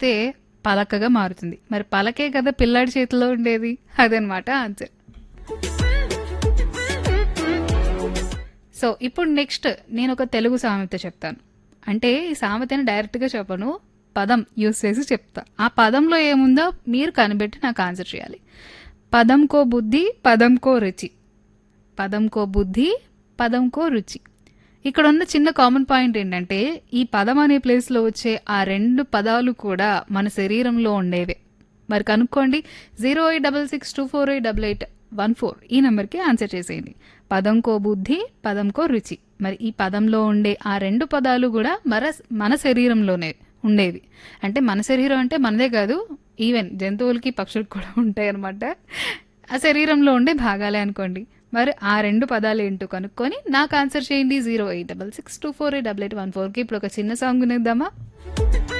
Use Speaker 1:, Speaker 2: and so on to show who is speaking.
Speaker 1: చేస్తే పలకగా మారుతుంది మరి పలకే కదా పిల్లాడి చేతిలో ఉండేది అదనమాట ఆన్సర్ సో ఇప్పుడు నెక్స్ట్ నేను ఒక తెలుగు సామెత చెప్తాను అంటే ఈ సామెతని డైరెక్ట్గా చెప్పను పదం యూస్ చేసి చెప్తా ఆ పదంలో ఏముందో మీరు కనిపెట్టి నాకు ఆన్సర్ చేయాలి పదంకో బుద్ధి పదంకో రుచి పదంకో బుద్ధి పదంకో రుచి ఇక్కడ ఉన్న చిన్న కామన్ పాయింట్ ఏంటంటే ఈ పదం అనే ప్లేస్లో వచ్చే ఆ రెండు పదాలు కూడా మన శరీరంలో ఉండేవే మరి కనుక్కోండి zero eight double six two four eight double eight one four ఈ నెంబర్కి ఆన్సర్ చేసేయండి పదంకో బుద్ధి పదంకో రుచి మరి ఈ పదంలో ఉండే ఆ రెండు పదాలు కూడా మన మన శరీరంలోనే ఉండేవి అంటే మన శరీరం అంటే మనదే కాదు ఈవెన్ జంతువులకి పక్షులకు కూడా ఉంటాయి అనమాట ఆ శరీరంలో ఉండే భాగాలే అనుకోండి మరి ఆ రెండు పదాలు ఏంటో కనుక్కొని నాకు ఆన్సర్ చేయండి zero eight double six two four eight double eight one ఫోర్కి ఇప్పుడు ఒక చిన్న సాంగ్ వినేద్దామా